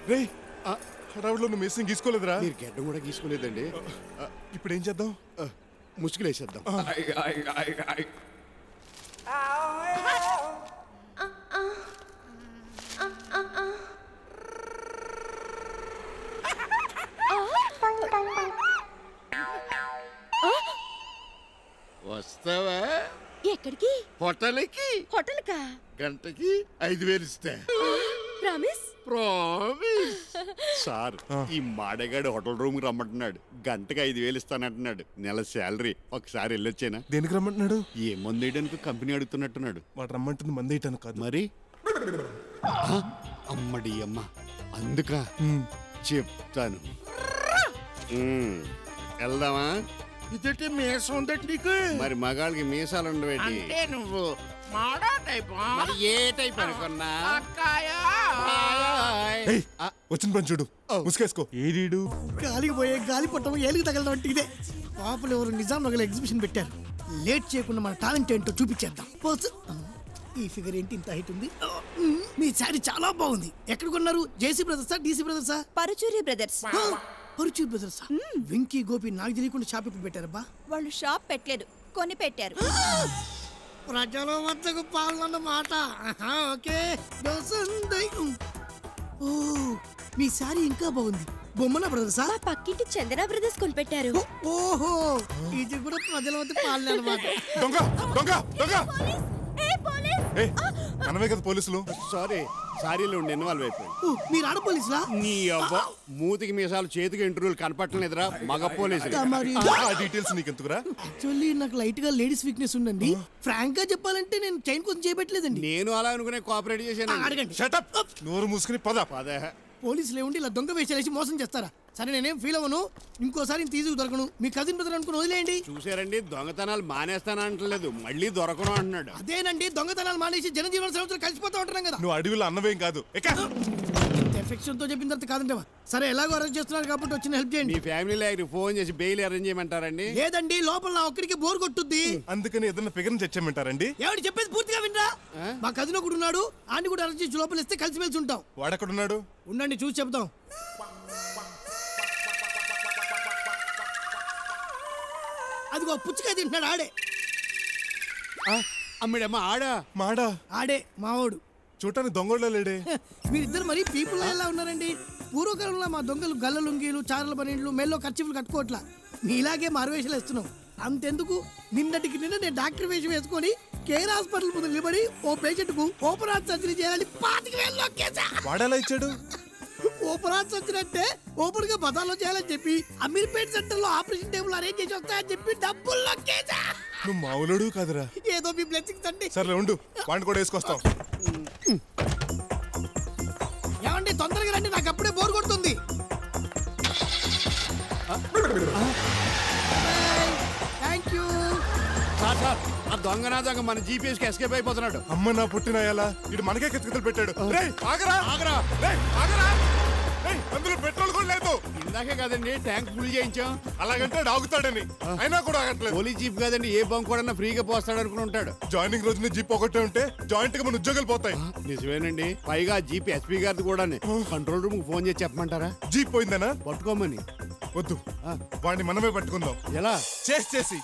రే హడావుడిలో నువ్వు మెస్సింగ్ గీసుకోలేదురా మీరు గడ్డం కూడా గీసుకోలేదండి ఇప్పుడు ఏం చేద్దాం ముసుగులేసేద్దాం వస్తావా ఎక్కడికి హోటల్కి హోటల్ కా గంటకి ఐదు వేలు ఇస్తా ప్రామిస్ ప్రామిస్ సార్ ఈ మాడగాడు హోటల్ రూమ్ కి రమ్మంటున్నాడు గంటకి ఐదు వేలు ఇస్తానంటున్నాడు నెల శాలరీ ఒకసారి వెళ్ళొచ్చేనా దేనికి రమ్మంటున్నాడు ఏ మందు వేయడానికి కంపెనీ అడుగుతున్నట్టున్నాడు వాడు రమ్మంటుంది మంది ఇటాను కాదు మరి ఆ, అమ్మడి అమ్మ అందుక చెప్తాను ఉమ్, వెళ్దామా ఇదైతే మీసం ఉందట నీకు మరి మగాళ్ళకి మీసాలు ఉండవేటి అంటే నువ్వు మాడా టైప్ మరి ఏ టైప్ అనుకున్నా ఏయ్, వచ్చిన పని చూడు ముసుకేసుకో ఏడీడు గాలికి పోయే గాలి పట్టం ఏలికి తగలడం అంటే ఇదే పాపలు ఎవరు నిజాం నగల ఎగ్జిబిషన్ పెట్టారు లేట్ చేయకుండా మన టాలెంట్ ఏంటో చూపించేద్దాం పోస్. ఈ ఫిగర్ ఏంటి ఇంత హైట్ ఉంది మ్మ్. మీ శారీ చాలా బాగుంది ఎక్కడ కొన్నారు జేసీ బ్రదర్సా డీసీ బ్రదర్సా పరుచూరి బ్రదర్స్ పరుచూర్ బ్రదర్సా వెంకీ గోపి నాకు తెలియకుండా షాప్ ఇప్పుడు పెట్టారబ్బా వాళ్ళు షాప్ పెట్టలేదు కొని పెట్టారు ప్రజల వద్దకు పాల్గొన్న మాట ఆహా, ఓకే దోసందై. ఓ మీ శారీ ఇంకా బాగుంది బొమ్మన బ్రదర్సా మా పక్కింటి చందన బ్రదర్స్ కొని పెట్టారు ఓహో ఇది కూడా ప్రజల వద్ద పాలన అనమాట దొంగ దొంగ దొంగ ఏ మనమే కదా పోలీసులు సారీ సారీలో ఉండి ఇన్వాల్వ్ అయిపోయింది మీరు ఆడ పోలీసులా నీ అవ్వ మూతికి మీసాలు చేతికి ఇంటర్వ్యూలు కనపట్టలేదురా మగ పోలీసులు మరి ఆ డీటెయిల్స్ నీకు ఎందుకురా యాక్చువల్లీ నాకు లైట్ గా లేడీస్ వీక్నెస్ ఉందండి ఫ్రాంక్ గా చెప్పాలంటే నేను చైన్ కోసం చేయబెట్టలేదండి నేను అలా అనుకునే కోఆపరేట్ చేశాను అడగండి షటప్ నోరు మూసుకుని పద పదే పోలీసులు ఏముండి ఇలా దొంగ వేషాలేసి మోసం చేస్తారా సరే నేనేం ఫీల్ అవ్వను ఇంకోసారి తీసుకు దొరకను మీ కజిన్ బ్రదర్ అనుకుని వదిలేయండి చూసారండి దొంగతనాలు మానేస్తానంటలేదు మళ్ళీ దొరకను అంటున్నాడు అదేనండి దొంగతనాలు మానేసి జనజీవన సంవత్సరం కలిసిపోతూ ఉంటున్నాం కదా నువ్వు అడవిలో అన్నవేం కాదు ఎక్క ఎఫెక్షన్ తో చెప్పిన తర్వాత కాదంటే సరే ఎలాగో అరెస్ట్ చేస్తున్నారు కాబట్టి వచ్చిన హెల్ప్ చేయండి మీ ఫ్యామిలీలో ఆయనకి ఫోన్ చేసి బెయిల్ అరేంజ్ చేయమంటారండి లేదండి లోపల నా ఒక్కడికి బోర్ కొట్టుద్ది అందుకని ఏదైనా ఫిగర్ చచ్చామంటారండి ఏమిటి చెప్పేది పూర్తిగా వినరా మా కజిన్ ఒకడు ఉన్నాడు ఆడిని కూడా అరెస్ట్ చేసి లోపల ఇస్తే కలిసి మెలిసి ఉంటాం వాడెక్కడున్నాడు ఉండండి చూసి చెప్తాం అదిగో పుచ్చికాయ తింటున్నాడు ఆడే అమ్మిడమ్మ ఆడా మాడా ఆడే మావాడు చూడటానికి దొంగోళ్ళ లేడే మీరిద్దరు మరీ పీపుల్ ఎలా ఉన్నారండి పూర్వకాలంలో మా దొంగలు గల్ల లుంగీలు చారల పన్నీళ్ళు మెల్లో ఖర్చులు కట్టుకోవట్లా మీలాగే మారువేషాలు వేస్తున్నాం అంతెందుకు నిన్నటికి నిన్న నేను డాక్టర్ వేషం వేసుకొని కేర్ హాస్పిటల్ ముందు నిలబడి ఓ పేషెంట్ కు ఓపెన్ హార్ట్ సర్జరీ చేయాలని పాతిక వేలు నొక్కేశా. వాడేలా ఇచ్చాడు ఓపెన్ హార్ట్ సర్జరీ అంటే ఓపెన్ గా బదాలో చేయాలని చెప్పి అమీర్పేట్ సెంటర్ లో ఆపరేషన్ టేబుల్ అరేంజ్ చేసి వస్తాయని చెప్పి డబ్బులు నొక్కేశా. నువ్వు మామూలుడు కాదురా ఏదో మీ బ్లెస్సింగ్స్ అండి సర్లే ఉండు వాడిని కూడా వేసుకొస్తాం ఏమండి తొందరగా రండి నాకు అప్పుడే బోర్ కొడుతుంది థ్యాంక్ యూ సార్ సార్ ఆ దొంగ నా దొంగ మన జీపీఎస్ కి ఎస్కేప్ అయిపోతున్నాడు అమ్మ నా పుట్టిన ఎలా ఇటు మనకే కితకితలు పెట్టాడు రేయ్ ఆగరా ఆగరా రేయ్ ఆగరా రేయ్ అందులో పెట్రోల్ కూడా లేదు ఇందాకే కదండి ట్యాంక్ ఫుల్ చేయించాం అలాగంటే వాడు ఆగుతాడని అయినా కూడా ఆగట్లేదు పోలీస్ జీప్ కదండి ఏ బంక్ కూడా ఫ్రీగా పోస్తాడు అనుకుని ఉంటాడు జాయినింగ్ రోజున జీప్ ఒకటే ఉంటే జాయింట్ గా మన ఉద్యోగాలు పోతాయి నిజమేనండి పైగా జీప్ ఎస్పీ గారిది కూడా కంట్రోల్ రూమ్ ఫోన్ చేసి చెప్పమంటారా జీప్ పోయిందనా పట్టుకోమని వద్దు వాడిని మనమే పట్టుకుందాం ఎలా చేసి చేసి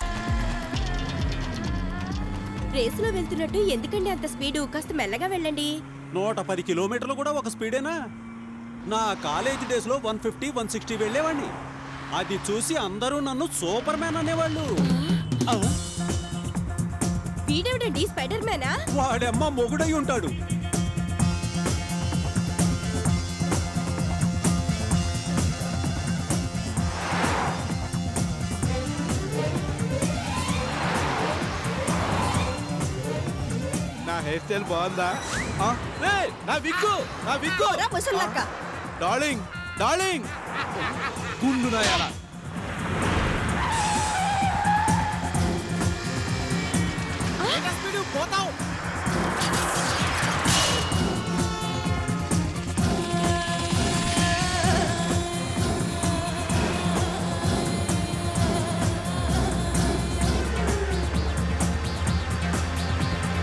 రేసులో వెళ్తున్నట్టు ఎందుకండి అంత స్పీడు కాస్త మెల్లగా వెళ్ళండి నూట పది కిలోమీటర్లు కూడా ఒక స్పీడేనా నా కాలేజ్ డేస్లో వన్ ఫిఫ్టీ వన్ సిక్స్టీ వెళ్ళేవాడిని అది చూసి అందరూ నన్ను సూపర్ మ్యాన్ అనేవాళ్ళు ఆ, వీడేవిడండి స్పైడర్ మ్యానా వాడమ్మ మొగుడై ఉంటాడు నా హెయిర్ స్టైల్ బాగుందా ఆ, రేయ్, నా విగ్గు నా విగ్గు రా ముసల్లక్క డార్లింగ్ డార్లింగ్ గుండు నాయాల పోతావు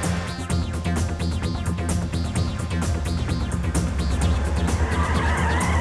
ఆ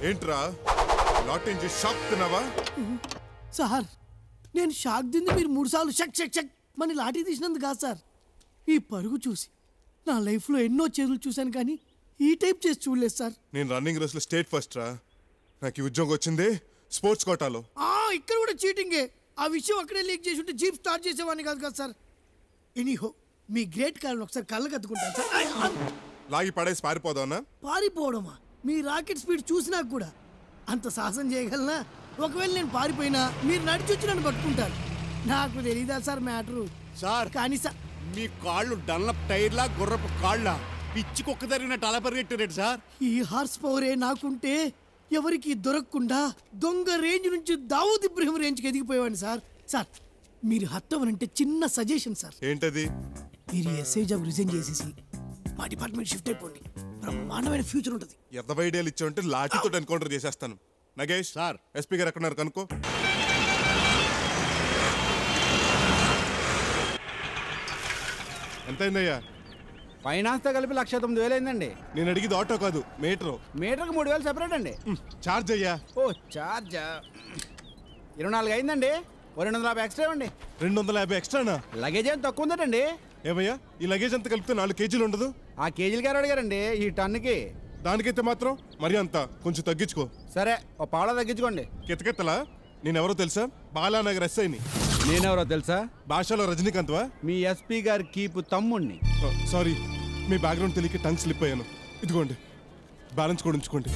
ఏంట్రా లాటించి షాక్ తిన్నావా సార్ నేను షాక్ దింది మీరు మూడు సార్లు షక్ షక్ షక్ మని లాఠీ తీసినందుకు కాదు సార్ ఈ పరుగు చూసి నా లైఫ్లో ఎన్నో చేతులు చూశాను కానీ ఈ టైప్ చేసి చూడలేదు సార్ నేను రన్నింగ్ రేస్లో స్టేట్ ఫస్ట్ రా నాకు ఈ ఉద్యోగం వచ్చింది స్పోర్ట్స్ కోటాలో ఆ ఇక్కడ కూడా చీటింగే ఆ విషయం అక్కడే లీక్ చేసి ఉంటే జీప్ స్టార్ట్ చేసేవాడిని కాదు కదా సార్ ఎనీహో మీ గ్రేట్ కాలను ఒకసారి కళ్ళకు అద్దుకుంటాను సార్ ఐ, ఆ, లాగి పడేసి పారిపోదావునా పారిపోవడమా మీ రాకెట్ స్పీడ్ చూసినా కూడా అంత సాహసం చేయగలనా ఒకవేళ నేను పారిపోయినా మీరు నడిచి వచ్చి నన్ను పట్టుకుంటారు నాకు తెలీదా సార్ మ్యాటరు సార్ కానీ సార్ మీ కాళ్ళు డన్లప్ టైర్లా గుర్రపు కాళ్ళ పిచ్చి కుక్క తరిగినట్టు అలా పరిగెట్టారేంటి సార్ ఈ హార్స్ పవరే నాకుంటే ఎవరికి దొరకకుండా దొంగ రేంజ్ నుంచి దావూద్ ఇబ్రహీం రేంజ్కి ఎదిగిపోయేవాడిని సార్ సార్ మీరు హత్తవనంటే చిన్న సజెషన్ సార్ ఏంటది మీరు ఎస్ఐ జాబ్ రిజైన్ చేసేసి మా డిపార్ట్మెంట్ షిఫ్ట్ అయిపోండి బ్రహ్మాండమైన ఫ్యూచర్ ఉంటుంది ఎంత ఐడియాలు ఇచ్చావంటే లాఠీతో ఎన్కౌంటర్ చేసేస్తాను నగేష్ సార్. ఎస్పీ గారు ఎక్కడున్నారు కనుక్కో ఎంత అయిందయ్యా ఫైనాన్స్తో కలిపి లక్ష తొమ్మిది వేలు అయిందండి నేను అడిగింది ఆటో కాదు మీటర్ మీటర్కి మూడు వేలు సెపరేట్ అండి చార్జ్ అయ్యా ఓ చార్జా ఇరవై నాలుగు అయిందండి ఓ రెండు వందల యాభై ఎక్స్ట్రా ఇవ్వండి రెండు వందల యాభై ఎక్స్ట్రానా లగేజ్ ఏం తక్కువ ఉందటండి ఏమయ్యా ఈ లగేజ్ అంతా కలిపితే నాలుగు కేజీలు ఉండదు ఆ కేజీలు గారు అడిగారండి ఈ టన్నుకి దానికైతే మాత్రం మరి అంత కొంచెం తగ్గించుకో సరే ఓ పావులా తగ్గించుకోండి కితకెత్తలా నేనెవరో తెలుసా బాలానగర్ ఎస్ఐని నేనెవరో తెలుసా భాషలో రజనీకాంత్వా మీ ఎస్పీ గారి కీపు తమ్ముణ్ణి సారీ మీ బ్యాక్గ్రౌండ్ తెలియక టంగ్ స్లిప్ అయ్యాను ఇదిగోండి బ్యాలెన్స్ కూడా ఉంచుకోండి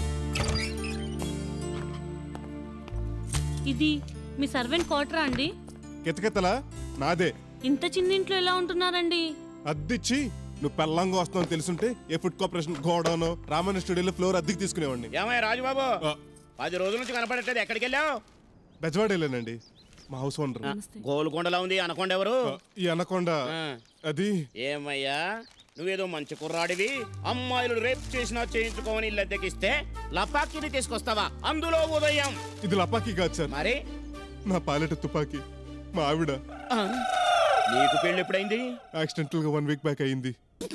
ఇది మీ సర్వెంట్ క్వార్టరా అండి కితకెత్తలా నాదే ఇంత చిన్న ఇంట్లో ఎలా ఉంటున్నారండి అద్దిచ్చి నువ్వు పెళ్ళంగా వస్తావు తెలుసుంటే ఏ ఫుడ్ కార్పొరేషన్ గోడౌన్ రామాయణ స్టూడియోలో ఫ్లోర్ అద్దెకి తీసుకునేవాడిని ఏమయ్య రాజుబాబు ఆ, పది రోజుల నుంచి కనపడట్లేదు ఎక్కడికి వెళ్ళావు బెజవాడేలేనండి మా హౌస్ ఓనర్ గోల్కొండలా ఉంది అనకొండ ఎవరు ఈ అనకొండ ఆ. అది ఏమయ్యా నువ్వేదో మంచి కుర్రాడివి అమ్మాయిలు రేప్ చేసినా చేయించుకోమని ఇల్లు అద్దెకిస్తే లపాకిని తీసుకొస్తావా అందులో ఉదయం ఇది లపాకి కాదు సార్ మరి నా పాలెట తుపాకీ మా ఆవిడ ఆ, నీకు పెళ్ళి ఎప్పుడైంది యాక్సిడెంటల్ గా వన్ వీక్ బ్యాక్ అయింది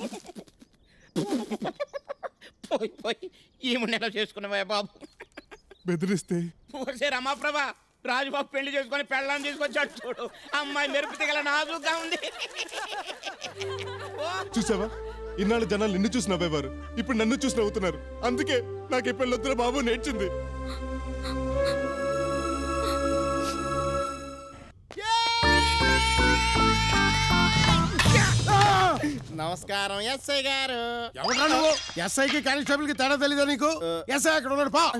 పోయి పోయి ఈమె నెల చేసుకున్నావా బాబు బెదిరిస్తే పోసే రమాప్రభ రాజుబాబు పెళ్లి చేసుకొని పెళ్ళాన్ని తీసుకొచ్చాడు చూడు అమ్మాయి మెరుపు తిగల నాజుగా ఉంది చూసావా ఇన్నాళ్ళు జనాలు నిన్ను చూసి నవ్వేవారు ఇప్పుడు నన్ను చూసి నవ్వుతున్నారు అందుకే నాకు ఈ పెళ్ళొద్దున బాబు నేర్చింది నమస్కారం ఎస్ఐ గారు ఎవడ్రా నువ్వు ఎస్ఐకి కానిస్టేబుల్ కి తేడా తెలీదా నీకు ఎస్ఐ అక్కడ ఉన్నాడు పా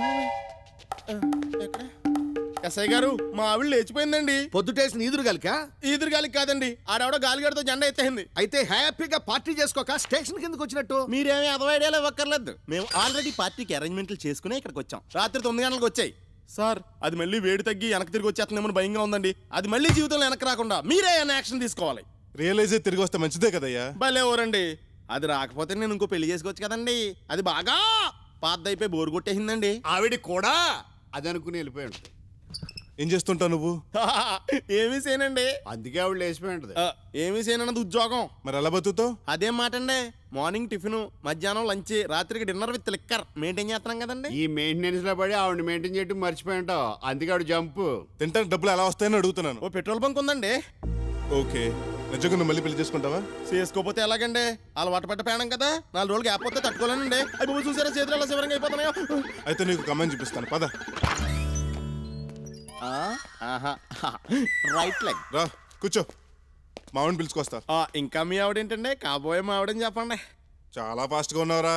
ఎస్ఐ గారు మా ఆవిడ లేచిపోయిందండి పొద్దుటేసిన ఈదురు గలిక ఈదురుగాలికి కాదండి ఆడవిడ గాలిగడితో జెండా ఎత్తేసింది అయితే హ్యాపీగా పార్టీ చేసుకోక స్టేషన్ కిందకి వచ్చినట్టు మీరేమీ అదవ ఐడియాలు ఇవ్వక్కర్లేదు మేము ఆల్రెడీ పార్టీకి అరేంజ్మెంట్లు చేసుకుని ఇక్కడికి వచ్చాం రాత్రి తొమ్మిది గంటలకు వచ్చాయి సార్ అది మళ్ళీ వేడి తగ్గి వెనక్కి తిరిగి వచ్చేస్తుందేమో భయంగా ఉందండి అది మళ్ళీ జీవితంలో వెనక్కి రాకుండా మీరే ఏమైనా యాక్షన్ తీసుకోవాలి రియలైజ్ అయ్యి తిరిగి వస్తే మంచిదే కదయ్యా భలే ఊరండి అది రాకపోతే నేను ఇంకో పెళ్లి చేసుకోవచ్చు కదండి అది బాగా పాతదైపోయి బోరు కొట్టేసిందండి ఆవిడ కూడా అది అనుకుని వెళ్ళిపోయాడు ఏం చేస్తుంటావు నువ్వు ఏమీ చేయనండి అందుకే ఆవిడ లేచిపోయి ఉంటుంది ఆ, ఏమీ చేయనన్నది ఉద్యోగం మరి ఎలా బతుకుతావు అదేం మాట అండి మార్నింగ్ టిఫిన్ మధ్యాహ్నం లంచ్ రాత్రికి డిన్నర్ విత్ లిక్కర్ మెయింటైన్ చేస్తున్నాం కదండి ఈ మెయింటెనెన్స్ లో పడి ఆవిడ మెయింటైన్ చేయడం మర్చిపోయి ఉంటావు అందుకే ఆవిడ జంప్ తింటానికి డబ్బులు ఎలా వస్తాయని అడుగుతున్నాను ఓ పెట్రోల్ బంక్ ఉందండి ఓకే నిజంగా నువ్వు మళ్ళీ పెళ్లి చేసుకుంటావా చేసుకోపోతే ఎలాగండి అలవాటు పడ్డ పేడం కదా నాలుగు రోజులు గ్యాప్ వస్తే తట్టుకోలేనండి అవి బాబు చూసారా చేతులు ఎలా శివరంగా అయిపోతున్నాయో అయితే నీకు కమెంట్ చూపిస్తాను పద రైట్ లెగ్ రా కూర్చో మావిని పిలుచుకొస్తా ఇంకా మీ ఆవిడేంటండి కాబోయే మా ఆవిడని చెప్పండి చాలా ఫాస్ట్ గా ఉన్నావురా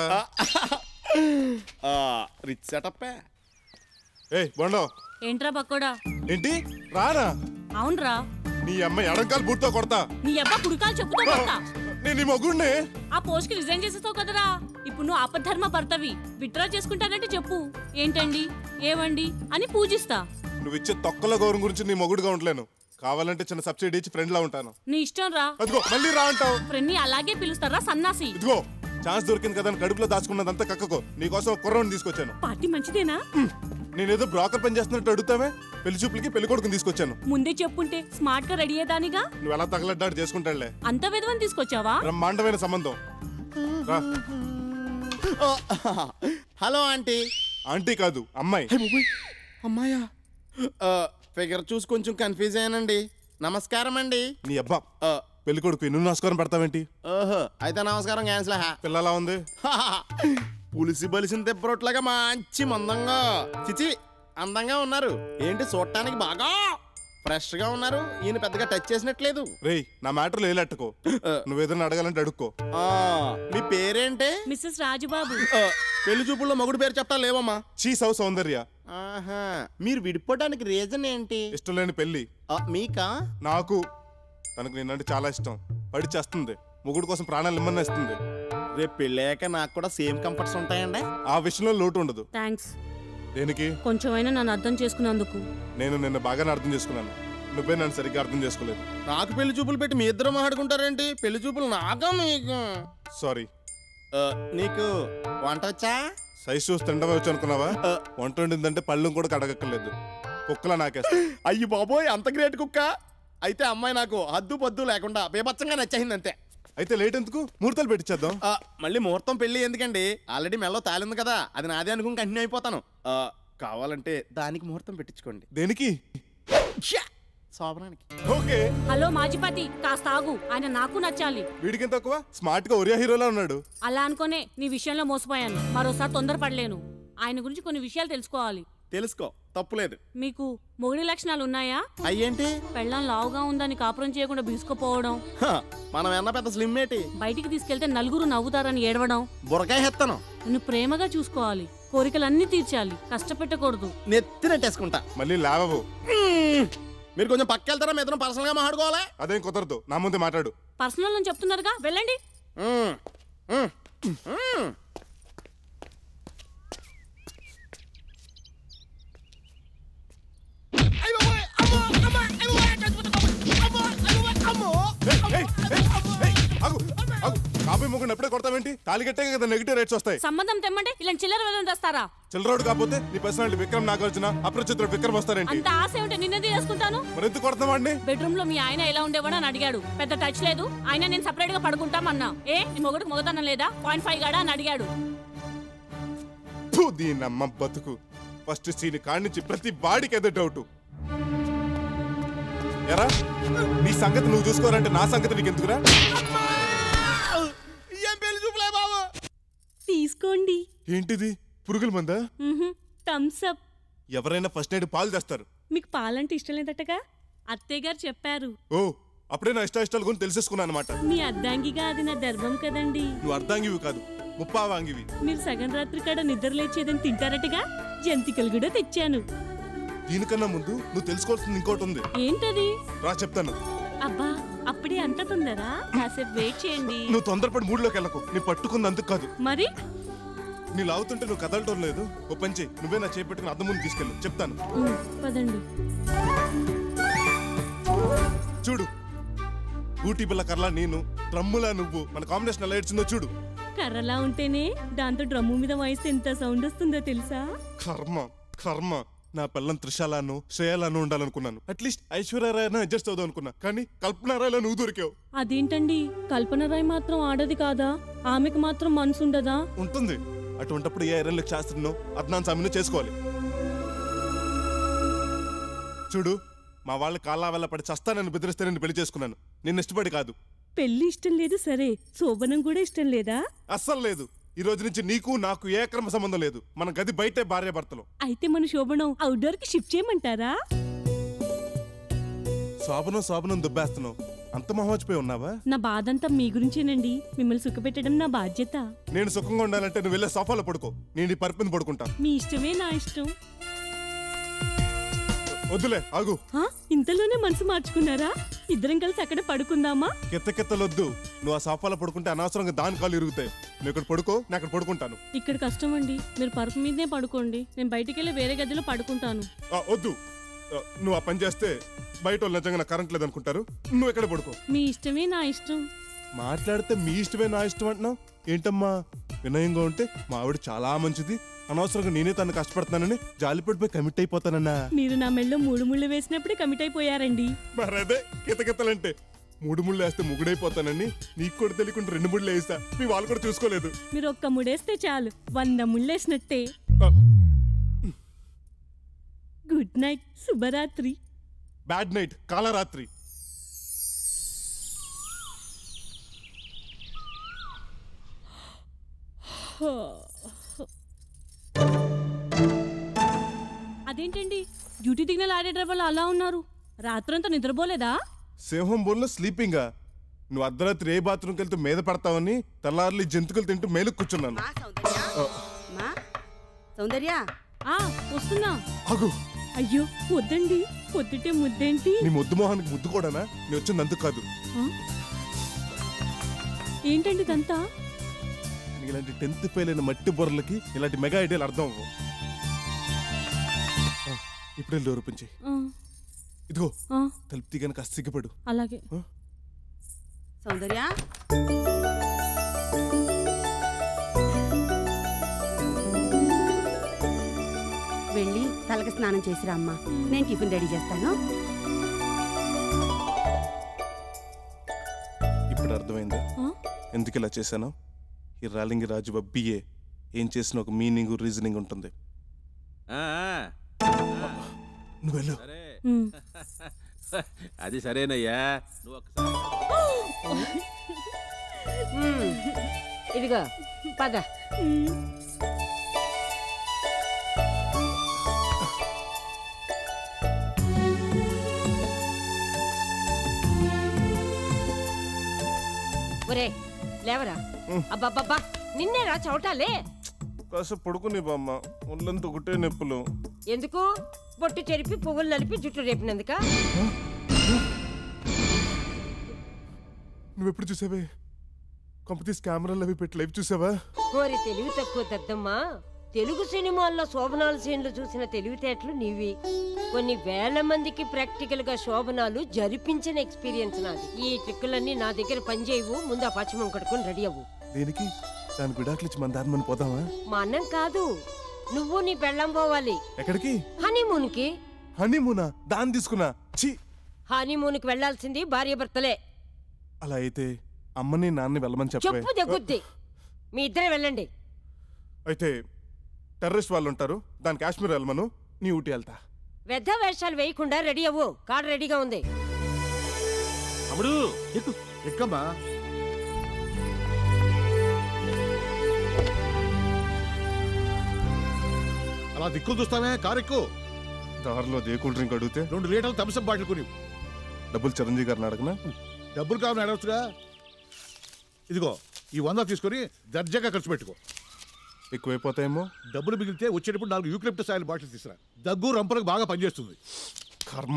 రిచ్ సెటప్ ఏయ్ బొండో ఏంట్రా పక్కోడా ఏంటి రారా అవునరా నీ అమ్మాయి ఎడంకాలు బూట్తో కొడతా నీ అబ్బా కుడికాలు చెప్పుతో కొడతా నేను నీ మొగుడిని ఆ పోస్ట్ కి రిజైన్ చేసేస్తావు కదరా ఇప్పుడు నువ్వు ఆపద్ధర్మ భర్తవి విత్డ్రా చేసుకుంటానంటే చెప్పు ఏంటండి ఏవండి అని పూజిస్తా నువ్వు ఇచ్చే తొక్కల గౌరవం గురించి నీ మొగుడుగా ఉండలేను కావాలంటే చిన్న సబ్సిడీ ఇచ్చి ఫ్రెండ్ లా ఉంటాను నీ ఇష్టం రా అదిగో మళ్ళీ రా అంటావు ఫ్రెండ్ని అలాగే పిలుస్తారా సన్నాసి ఇదిగో ఛాన్స్ దొరికింది కదా అని కడుపులో దాచుకున్నదంతా కక్కకో నీకోసం కుర్రని తీసుకొచ్చాను పార్టీ మంచిదేనా నేనేదో బ్రోకర్ పని చేస్తున్నట్టు అడుగుతావే పెళ్లి చూపులకి పెళ్లి కొడుకుని తీసుకొచ్చాను ముందే చెప్పుంటే స్మార్ట్ గా రెడీ అయ్యేదానిగా నువ్వు ఎలా తగలడ్డాడు చేసుకుంటాడులే అంత విధవని తీసుకొచ్చావా బ్రహ్మాండమైన సంబంధం రా హలో ఆంటీ ఆంటీ కాదు అమ్మాయి అమ్మాయా ఫిగర్ చూసి కొంచెం కన్ఫ్యూజ్ అయ్యానండి నమస్కారం అండి నీ అబ్బా ఆ, పెళ్లి కొడుకు నువ్వు నమస్కారం పెడతావేంటి ఓహో అయితే నమస్కారం క్యాన్సిల్ హా పిల్లలా ఉంది పులిసి బలిసిన తెప్పరొట్లాగా మంచి మందంగా చిచి అందంగా ఉన్నారు ఏంటి చూడటానికి బాగా ఫ్రెష్ గా ఉన్నారు ఈయన పెద్దగా టచ్ చేసినట్లేదు రేయ్ నా మ్యాటర్లు ఏలెట్టుకో నువ్వేదైనా అడగాలంటే అడుక్కో ఆ, మీ పేరేంటి మిస్సెస్ రాజుబాబు ఆ, పెళ్లి చూపుల్లో మగుడు పేరు చెప్తా లేవమ్మా చీ సౌ సౌందర్య ఆహా మీరు విడిపోవడానికి రీజన్ ఏంటి ఇష్టం లేని పెళ్లి ఆ, మీకా నాకు తనకు నేనంటే చాలా ఇష్టం పడి చేస్తుంది ముగుడు కోసం ప్రాణాలు ఇమ్మన్నా ఇస్తుంది రేపు పెళ్ళాక నాకు కూడా సేమ్ కంఫర్ట్స్ ఉంటాయండి ఆ విషయంలో లోటు ఉండదు థ్యాంక్స్ దేనికి కొంచెమైనా నన్ను అర్థం చేసుకున్నందుకు నేను నిన్న బాగానే అర్థం చేసుకున్నాను నువ్వే నన్ను సరిగ్గా అర్థం చేసుకోలేదు నాకు పెళ్లి చూపులు పెట్టి మీ ఇద్దరు మాట్లాడుకుంటారేంటి పెళ్లి చూపులు నాకా మీకు సారీ ఆ, నీకు వంట వచ్చా సైజ్ చూసి తిండమే వచ్చి అనుకున్నావా ఆ. వంట వండిందంటే పళ్ళు కూడా కడగక్కర్లేదు కుక్కలా నాకేస్తా అయ్యి బాబోయ్ అంత గ్రేట్ కుక్క అయితే అమ్మాయి నాకు హద్దు పద్దు లేకుండా బేబచ్చంగా నచ్చేసింది అంతే అయితే లేట్ ఎందుకు ముహూర్తాలు పెట్టించేద్దాం ఆ, మళ్ళీ ముహూర్తం పెళ్లి ఎందుకండి ఆల్రెడీ మెల్లో తాలింది కదా అది నాదే అనుకుని కంటిన్యూ అయిపోతాను ఆ, కావాలంటే దానికి ముహూర్తం పెట్టించుకోండి దేనికి ఛ్యా! శోభనానికి ఓకే హలో మాజిపతి కాస్త ఆగు ఆయన నాకు నచ్చాలి వీడికి తక్కువ స్మార్ట్ గా ఒరియా హీరోలా ఉన్నాడు అలా అనుకోనే నీ విషయంలో మోసపోయాను మరోసారి తొందరపడలేను ఆయన గురించి కొన్ని విషయాలు తెలుసుకోవాలి తెలుసుకో తప్పులేదు మీకు మొగుడి లక్షణాలు ఉన్నాయా అయ్యేంటి పెళ్ళం లావుగా ఉందని కాపురం చేయకుండా బీసుకుపోవడం హ, మనం ఎన్న పెద్ద స్లిమ్ ఏంటి బయటికి తీసుకెళ్తే నలుగురు నవ్వుతారని ఏడవడం బురకాయ హెత్తను నిన్ను ప్రేమగా చూసుకోవాలి కోరికలన్నీ తీర్చాలి కష్టపెట్టకూడదు నెత్తినట్టేసుకుంటా మళ్ళీ లేవవు మ్మ్. మీరు కొంచెం పక్క వెళ్తారా మీ ఇద్దరం పర్సనల్ గా మాట్లాడుకోవాలా అదేం కుదరదు నా ముందే మాట్లాడు పర్సనల్ అని చెప్తున్నారుగా వెళ్ళండి మ్మ్. మ్మ్. మ్మ్. ఏయ్, ఏయ్, ఏయ్, ఆగు, ఆగు. కాపీ ముగ్గురు ఎప్పుడే కొడతావేంటి తాలి కట్టే కదా నెగిటివ్ రేట్స్ వస్తాయి సంబంధం తెమ్మంటే ఇలాంటి చిల్లర వెళ్ళని తెస్తారా చిల్లరోడు కాకపోతే నీ పర్సనాలిటీ విక్రమ్ నాగార్జున అప్రచిత్రుడు విక్రమ్ వస్తారేంటి అంత ఆశ ఉంటే నిన్నది చేసుకుంటాను మరి ఎందుకు కొడతామండి బెడ్రూమ్ లో మీ ఆయన ఎలా ఉండేవాడు అని అడిగాడు పెద్ద టచ్ లేదు ఆయన నేను సపరేట్ గా పడుకుంటామన్నా ఏ నీ మొగుడు మొగదనం లేదా పాయింట్ ఫైవ్ గాడా అని అడిగాడు దీనమ్మ బతుకు ఫస్ట్ సీన్ కాడి నుంచి ప్రతి బాడీకి ఏదో డౌట్ ఎరా నీ సంగతి నువ్వు చూసుకోవాలంటే నా సంగతి నీకు ఎందుకురా ఏం పెళ్లి చూపులే బాబు తీసుకోండి ఏంటిది పురుగుల మందా థమ్స్ అప్ ఎవరైనా ఫస్ట్ నైట్ పాలు తెస్తారు మీకు పాలంటే ఇష్టం లేదటగా అత్తయ్య గారు చెప్పారు ఓ అప్పుడే నా ఇష్ట ఇష్టాల గురించి తెలిసేసుకున్నాను అనమాట మీ అద్దాంగిగా అది నా ధర్మం కదండి నువ్వు అర్ధాంగివి కాదు ముప్పావాంగివి మీరు సగం రాత్రి కాడ నిద్ర లేచేదని తింటారటగా జంతికలు కూడా తెచ్చాను దీనికన్నా ముందు నువ్వు తెలుసుకోవాల్సింది ఇంకోటి ఉంది ఏంటది రా చెప్తాను అబ్బా అప్పుడే అంత తొందరా కాసేపు వెయిట్ చేయండి నువ్వు తొందరపడి మూడులోకి వెళ్ళకు నీ పట్టుకుంది అందుకు కాదు మరి నీ లాగుతుంటే నువ్వు కదలటం లేదు ఓ పంచి నువ్వే నా చేపెట్టుకుని అద్దం ముందు తీసుకెళ్ళు చెప్తాను ఉమ్, పదండి చూడు ఊటీ బిల్ల కర్లా నేను డ్రమ్ములా నువ్వు మన కాంబినేషన్ ఎలా ఏడ్చిందో చూడు కర్రలా ఉంటేనే దాంతో డ్రమ్ము మీద వాయిస్తే ఎంత సౌండ్ వస్తుందో తెలుసా కర్మ కర్మ నా పిల్లం త్రిశాలను శ్రేయాలను ఉండాలనుకున్నాను అట్లీస్ట్ ఐశ్వర్యరాయన అడ్జస్ట్ అవుదాం అనుకున్నా కానీ కల్పనారాయలో నువ్వు దొరికావు అదేంటండి కల్పన రాయ్ మాత్రం ఆడది కాదా ఆమెకు మాత్రం మనసు ఉండదా ఉంటుంది అటువంటప్పుడు ఏ ఐరన్ శాస్త్రినో అద్నాన్ స్వామినో చేసుకోవాలి చూడు మా వాళ్ళ కాళ్ళ వల్ల పడి చస్తానని బెదిరిస్తే నేను పెళ్లి చేసుకున్నాను నిన్ను ఇష్టపడి కాదు పెళ్లి ఇష్టం లేదు సరే శోభనం కూడా ఇష్టం లేదా అస్సలు లేదు ఈ రోజు నుంచి నీకు నాకు ఏ క్రమ సంబంధం లేదు మన గది బయటే భార్య భర్తలు అయితే మన శోభనం అవుట్డోర్ కి షిఫ్ట్ చేయమంటారా శోభనం శోభనం దుబ్బేస్తున్నావు అంత మొహమచ్చిపోయి ఉన్నావా నా బాధంతా మీ గురించేనండి మిమ్మల్ని సుఖపెట్టడం నా బాధ్యత నేను సుఖంగా ఉండాలంటే నువ్వు వెళ్ళే సోఫాలో పడుకో నేను ఈ పరిపింది పడుకుంటా మీ ఇష్టమే నా ఇష్టం వద్దులే ఆగు ఆ, ఇంతలోనే మనసు మార్చుకున్నారా ఇద్దరం కలిసి అక్కడ పడుకుందామా కెత్త కెత్తలొద్దు నువ్వు ఆ సోఫాలో పడుకుంటే అనవసరంగా దాని కాలు ఇరుగుతాయి నువ్వు ఇక్కడ పడుకో నేను అక్కడ పడుకుంటాను ఇక్కడ కష్టం అండి మీరు పరుపు మీదనే పడుకోండి నేను బయటికి వెళ్ళి వేరే గదిలో పడుకుంటాను ఆ, వద్దు ఆ, నువ్వు ఆ పని చేస్తే బయట వాళ్ళు నిజంగా నాకు కరెంట్ లేదనుకుంటారు నువ్వు ఎక్కడ పడుకో మీ ఇష్టమే నా ఇష్టం మాట్లాడితే మీ ఇష్టమే నా ఇష్టం అంటున్నావు ఏంటమ్మా వినయంగా ఉంటే మా ఆవిడ చాలా మంచిది అనవసరంగా నేనే తను కష్టపడుతున్నానని జాలిపడిపోయి కమిట్ అయిపోతానన్నా మీరు నా మెళ్ళలో మూడు ముళ్ళు వేసినప్పుడే కమిట్ అయిపోయారండి మరదే కితకితలంటే మూడు ముళ్ళు వేస్తే ముగుడైపోతానని నీకు కూడా తెలియకుండా రెండు ముళ్ళు వేస్తా మీ వాళ్ళు కూడా చూసుకోలేదు మీరు ఒక్క ముడేస్తే చాలు వంద ముళ్ళేసినట్టే ఆ, నైట్ శుభరాత్రి బ్యాడ్ నైట్ కాలరాత్రి అదేంటండి డ్యూటీ దిగిన ఆడే డ్రైవర్లు అలా ఉన్నారు రాత్రంతా నిద్రపోలేదా సింహం బోన్లో స్లీపింగా నువ్వు అర్ధరాత్రి ఏ బాత్రూమ్కి వెళ్తే మీద పడతావని తెల్లారులు ఈ జంతువులు తింటూ మేలు కూర్చున్నాను మా సౌందర్య మా సౌందర్య ఆ వస్తున్నా అగు అయ్యో వద్దండి పొద్దుటే ముద్దేంటి నీ ముద్దు మొహానికి ముద్దు కూడానా నీ వచ్చింది అందుకు కాదు ఆ? ఏంటండి ఇదంతా నీకు ఇలాంటి టెన్త్ ఫెయిల్ అయిన మట్టి బొర్రలకి ఇలాంటి మెగా ఐడియాలు అర్థం అవ్వవు ఆ, ఇప్పుడు వెళ్ళి ఓపెన్ చేయి ఆ, ఇదిగో ఆ, తలుపు తీగని కాస్త సిగ్గుపడు అలాగే సౌందర్య వెళ్ళి తలకి స్నానం చేసిరా అమ్మా నేను టిఫిన్ రెడీ చేస్తాను ఇప్పుడు అర్థమైందా ఆ? ఎందుకు ఇలా చేశాను ఈ రాలింగి రాజు బిఏ ఏం చేసిన ఒక మీనింగ్ రీజనింగ్ ఉంటుంది ఆ, నువ్వు వెళ్ళు సరే ఉమ్. అది సరేనయ్యా నువ్వు ఒకసారి ఇదిగో పద ఒరే లేవరా అబ్బబ్బబ్బా నిన్నేరా చవటాలే కాస్త పడుకుని బామ్మ ఒళ్ళంతా ఒకటే నొప్పులు ఎందుకు బొట్టు చెరిపి పువ్వులు నలిపి జుట్టు రేపినందుక నువ్వు ఎప్పుడు చూసావే కంపెనీస్ కెమెరాలు అవి పెట్టి లైవ్ చూసావా కోరి తెలివి తక్కువ దద్దమ్మా తెలుగు సినిమాల్లో శోభనాల సీన్లు చూసిన తెలివితేటలు నీవి కొన్ని వేల మందికి ప్రాక్టికల్ గా శోభనాలు జరిపించిన ఎక్స్పీరియన్స్ నాది ఈ ట్రిక్కులన్నీ నా దగ్గర పనిచేయవు ముందు ఆ పశ్చిమం కట్టుకొని రెడీ అవ్వు దేనికి దానికి విడాకులు ఇచ్చి మన దారి మనం పోదామా మా అన్నం కాదు నువ్వు నీ పెళ్ళం పోవాలి ఎక్కడికి హనీమూన్ కి హనీమూనా దాన్ని తీసుకున్నా ఛీ హనీమూన్ కి వెళ్లాల్సింది భార్య భర్తలే అలా అయితే అమ్మని నాన్నని వెళ్ళమని చెప్పే చెప్పు దగ్గుద్ది మీ ఇద్దరే వెళ్ళండి అయితే టెర్రరిస్ట్ వాళ్ళు ఉంటారు దాని కాశ్మీర్ వెళ్ళమను నీ ఊటీ వెళ్తా వెధ వేషాలు వేయకుండా రెడీ అవ్వు కార్ రెడీగా ఉంది తమ్ముడు ఎక్కు ఎక్కమ్మా అలా దిక్కులు చూస్తామే కారు ఎక్కు దారిలో ఏ కూల్ డ్రింక్ అడిగితే రెండు లీటర్లు థమ్స్అప్ బాటిల్ కొని డబ్బులు చిరంజీవి గారిని అడగనా డబ్బులు కావాలని అడగచ్చుగా ఇదిగో ఈ వంద తీసుకొని దర్జాగా ఖర్చు పెట్టుకో ఎక్కువైపోతాయేమో డబ్బులు మిగిలితే వచ్చేటప్పుడు నాలుగు యూక్లిప్టస్ ఆయిల్ బాటిల్ తీసుకురా దగ్గు రంపలకు బాగా పనిచేస్తుంది కర్మ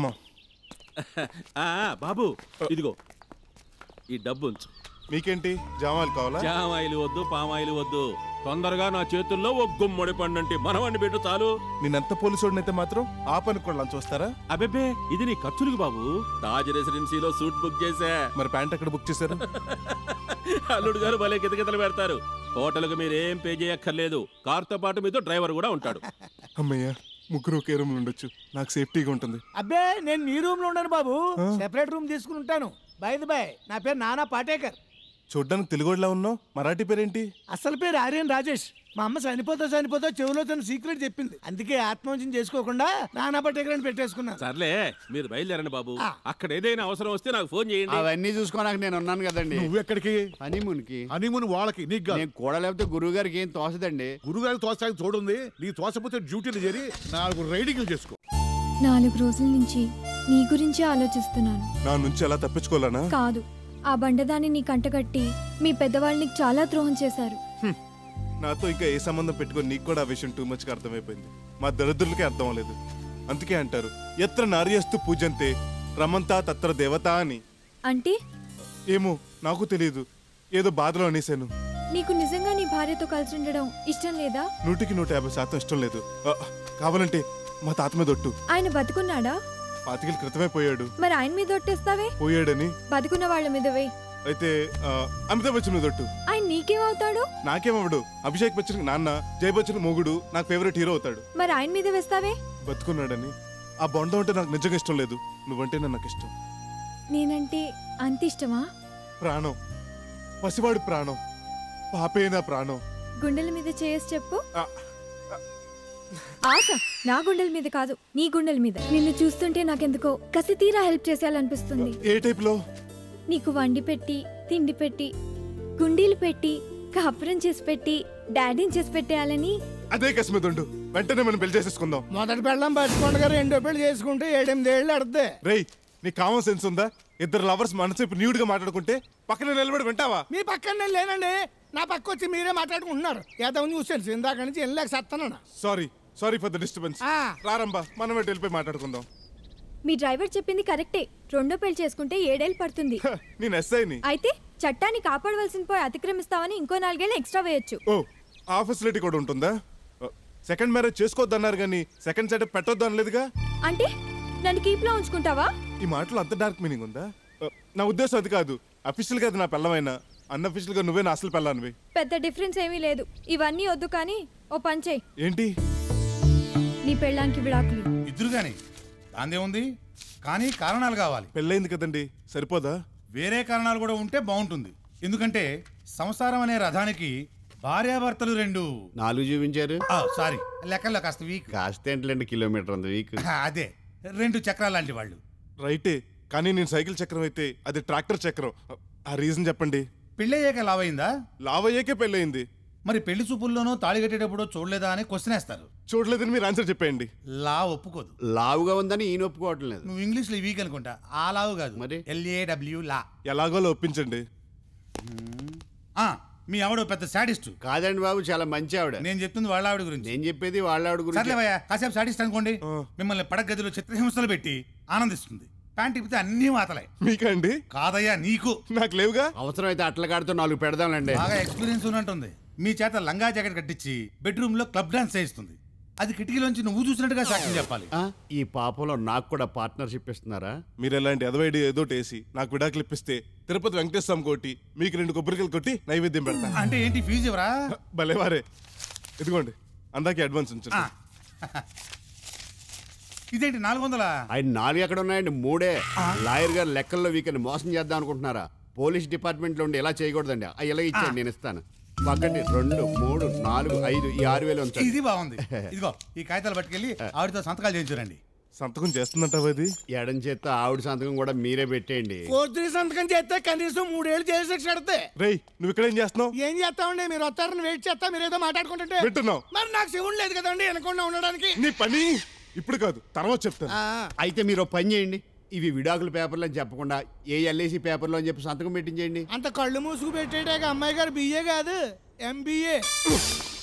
ఆ, బాబు ఇదిగో ఈ డబ్బు ఉంచు మీకేంటి జామాలు కావాలా జామాయిలు వద్దు పామాయిలు వద్దు తొందరగా నా చేతుల్లో ఒక గుమ్మడి పండంటి మనవాణ్ణి పెట్టు చాలు నేనెంత పోలీసుడినైతే మాత్రం ఆ పని కూడా లంచ్ వస్తారా అబెబ్బే ఇది నీ ఖర్చులకు బాబు తాజ్ రెసిడెన్సీలో సూట్ బుక్ చేశా మరి ప్యాంట్ ఎక్కడ బుక్ చేశారు అల్లుడు గారు భలే కితకితలు పెడతారు హోటల్కి మీరేం పే చేయక్కర్లేదు కార్తో పాటు మీతో డ్రైవర్ కూడా ఉంటాడు అమ్మయ్య ముగ్గురు ఒకే రూమ్ ఉండొచ్చు నాకు సేఫ్టీగా ఉంటుంది అబ్బే నేను నీ రూమ్ లో ఉన్నాను బాబు సెపరేట్ రూమ్ తీసుకుని ఉంటాను బైది బాయ్ నా పేరు నానా పాటేకర్ చూడ్డానికి తెలుగుడిలా ఉన్నావు మరాఠీ పేరేంటి అసలు పేరు ఆర్యన్ రాజేష్ మా అమ్మ చనిపోతా చనిపోతా చెవిలో తన సీక్రెట్ చెప్పింది అందుకే ఆత్మహత్యం చేసుకోకుండా నానా పాటేకర్ అని పెట్టేసుకున్నాను సర్లే మీరు బయలుదేరండి బాబు అక్కడ ఏదైనా అవసరం వస్తే నాకు ఫోన్ చేయండి అవన్నీ చూసుకోనాక నేను ఉన్నాను కదండి నువ్వు ఎక్కడికి హనీమూన్ కి హనీమూన్ వాళ్ళకి నీకు కాదు. నేను కూడా లేకపోతే గురువు గారికి ఏం తోసదండి గురుగారికి తోస్తానికి తోడుంది నీ తోసపోతే డ్యూటీలు చేరి నాలుగు రైడింగ్లు చేసుకో నాలుగు రోజుల నుంచి నీ గురించే ఆలోచిస్తున్నాను నా నుంచి ఎలా తప్పించుకోవాలనా కాదు ఆ బండదాన్ని నీ కంటగట్టి మీ పెద్దవాళ్ళు నీకు చాలా ద్రోహం చేశారు నాతో ఇంకా ఏ సంబంధం పెట్టుకొని నీకు కూడా ఆ విషయం టూ మచ్గా అర్థమైపోయింది మా దరిద్రులకే అర్థం అవ్వలేదు అందుకే అంటారు ఎత్ర నార్యస్తు పూజంతే రమంతా తత్ర దేవత అని అంటే ఏమో నాకు తెలియదు ఏదో బాధలో అనేశాను నీకు నిజంగా నీ భార్యతో కలిసి ఉండడం ఇష్టం లేదా నూటికి నూట యాభై శాతం ఇష్టం లేదు ఆ, కావాలంటే మా తాత మీద ఒట్టు ఆయన బతుకున్నాడా పాతికల క్రితమే పోయాడు మరి ఆయన మీద ఒట్టేస్తావే పోయాడని బతుకున్న వాళ్ళ మీద వేయ్ అయితే ఆ, అమితాబ్ బచ్చన్ మీద ఒట్టు ఆయన నీకేమవుతాడు నాకేమవడు అభిషేక్ బచ్చన్ నాన్న జై బచ్చన్ మొగుడు నాకు ఫేవరెట్ హీరో అవుతాడు మరి ఆయన మీద వేస్తావే బతుకున్నాడని ఆ బొండం అంటే నాకు నిజంగా ఇష్టం లేదు నువ్వంటేనే నాకు ఇష్టం నేనంటే అంత ఇష్టమా ప్రాణం పసివాడు ప్రాణం పాపే నా ప్రాణం గుండెల మీద చేసి చెప్పు ఆ, ఆశ నా గుండెల మీద కాదు నీ గుండెల మీద నిన్ను చూస్తుంటే నాకెందుకో కసి తీరా హెల్ప్ చేసేయాలనిపిస్తుంది ఏ టైప్లో నీకు వండి పెట్టి తిండి పెట్టి గుండీలు పెట్టి కాపురం చేసి పెట్టి డాడీని చేసి పెట్టేయాలని అదే కస్మితుండు వెంటనే మనం పెళ్లి చేసేసుకుందాం మొదటి పెళ్ళం పట్టుకుండగా రెండో పెళ్లి చేసుకుంటే ఏడెనిమిది ఏళ్ళు అడద్దే రేయ్ నీ కామన్ సెన్స్ ఉందా ఇద్దరు లవర్స్ మనసేపు న్యూడ్ గా మాట్లాడుకుంటే పక్కన నిలబడి వింటావా మీ పక్కన నేను లేనండి నా పక్క వచ్చి మీరే మాట్లాడుకుంటున్నారు ఏదో న్యూస్ తెలుసు ఇందాక నుంచి వెళ్ళలేక సత్తాను sorry sorry for the disturbance ఆ. రారంబా మనం ఇటు వెళ్ళిపోయి మాట్లాడుకుందాం మీ డ్రైవర్ చెప్పింది కరెక్టే రెండో పెళ్లి చేసుకుంటే ఏడేళ్ళు పడుతుంది హ, నేను ఎస్ఐని అయితే చట్టాన్ని కాపాడవలసిన పోయి అతిక్రమిస్తావని ఇంకో నాలుగేళ్ళు ఎక్స్ట్రా వేయొచ్చు ఓ ఆ ఫెసిలిటీ కూడా ఉంటుందా సెకండ్ మ్యారేజ్ చేసుకోవద్దన్నారు కానీ సెకండ్ సెటప్ పెట్టొద్దు అనలేదుగా అంటే నన్ను కీప్లో ఉంచుకుంటావా ఈ మాటలో అంత డార్క్ మీనింగ్ ఉందా ఆ, నా ఉద్దేశం అది కాదు అఫీషియల్ గా అది నా పిల్లమైనా అన్అఫీషియల్ గా నువ్వే నా అసలు పిల్లనివి పెద్ద డిఫరెన్స్ ఏమీ లేదు ఇవన్నీ వద్దు కానీ ఓ పని చేయి ఏంటి నీ పెళ్ళానికి విడాకులు ఇద్దరు గాని దాందేముంది కానీ కారణాలు కావాలి పెళ్ళైంది కదండి సరిపోదా వేరే కారణాలు కూడా ఉంటే బాగుంటుంది ఎందుకంటే సంసారం అనే రథానికి భార్యాభర్తలు రెండు నాలుగు చూపించారు ఆ, సారీ లెక్కల్లో కాస్త వీక్ కాస్త ఏంటండి కిలోమీటర్ ఉంది వీక్ అదే రెండు చక్రాలు లాంటి వాళ్ళు రైటే కానీ నేను సైకిల్ చక్రం అయితే అది ట్రాక్టర్ చక్రం ఆ రీజన్ చెప్పండి పెళ్ళయ్యాక లావైందా లావయ్యాకే పెళ్ళయింది మరి పెళ్లి చూపుల్లోనూ తాళి కట్టేటప్పుడు చూడలేదా అని క్వశ్చన్ వేస్తారు చూడలేదని మీరు ఆన్సర్ చెప్పేయండి లా ఒప్పుకోదు లావుగా ఉందని ఈయన ఒప్పుకోవటం లేదు నువ్వు ఇంగ్లీష్ లో వీక్ అనుకుంటా ఆ లావు కాదు మరి ఎల్ఏడబ్ల్యూ లా ఎలాగోలో ఒప్పించండి ఆ, మీ ఆవిడ పెద్ద సాడిస్ట్ కాదండి బాబు చాలా మంచి ఆవిడ నేను చెప్తుంది వాళ్ళ ఆవిడ గురించి నేను చెప్పేది వాళ్ళ ఆవిడ గురించి సర్లేవయ్యా కాసేపు సాడిస్ట్ అనుకోండి మిమ్మల్ని పడక గదిలో చిత్రహింసలు పెట్టి ఆనందిస్తుంది ప్యాంట్ ఇప్పితే అన్ని వాతలే మీకండి కాదయ్యా నీకు నాకు లేవుగా అవసరం అయితే అట్ల కాడితో నాలుగు పెడదాంలేండి బాగా ఎక్స్పీరియన్స్ ఉన్నట్టుంది మీ చేత లంగా జాకెట్ కట్టించి బెడ్రూమ్ లో క్లబ్ డాన్స్ చేయిస్తుంది అది కిటికీలోంచి నువ్వు చూసినట్టుగా సాక్ష్యం చెప్పాలి ఆ, ఈ పాపంలో నాకు కూడా పార్ట్నర్షిప్ ఇస్తున్నారా మీరు ఎలాంటి ఎదవైడి ఏదో వేసి నాకు విడాకులు ఇప్పిస్తే తిరుపతి వెంకటేశ్వర స్వామి కొట్టి మీకు రెండు కొబ్బరికలు కొట్టి నైవేద్యం పెడతా అంటే ఏంటి ఫీజు ఎవరా భలేవారే ఇదిగోండి అందాకే అడ్వాన్స్ ఉంచండి ఇదేంటి నాలుగు వందలా ఆయన నాలుగు ఎక్కడ ఉన్నాయండి మూడే లాయర్ గారు లెక్కల్లో వీకని మోసం చేద్దాం అనుకుంటున్నారా పోలీస్ డిపార్ట్మెంట్ లో ఉండి ఎలా చేయకూడదండి ఆ, ఇలా ఇచ్చాను నేను ఇస్తాను ఒకటి రెండు మూడు నాలుగు ఐదు ఈ ఆరు వేలు ఉంచండి ఇది బాగుంది ఇదిగో ఈ కాగితాలు పట్టుకెళ్ళి ఆవిడతో సంతకాలు చేయించురండి సంతకం చేస్తుందంటావా అది ఎడం చేత్తో ఆవిడ సంతకం కూడా మీరే పెట్టేయండి కోర్టు సంతకం చేస్తే కనీసం మూడేళ్ళు జైలు శిక్ష పడితే రేయ్ నువ్వు ఇక్కడ ఏం చేస్తున్నావు ఏం చేస్తామండి మీరు వస్తారని వెయిట్ చేస్తా మీరు ఏదో మాట్లాడుకుంటుంటే వింటున్నావు. మరి నాకు శివుడు లేదు కదండి వెనకుండా ఉండడానికి నీ పని ఇప్పుడు కాదు తర్వాత చెప్తాను అయితే మీరు ఒక పని చేయండి ఇవి విడాకుల పేపర్లు అని చెప్పకుండా ఏ ఎల్ఐసి పేపర్లో అని చెప్పి సంతకం పెట్టించేయండి అంత కళ్ళు మూసుకు పెట్టేటాక అమ్మాయి గారు బిఏ కాదు ఎంబీఏ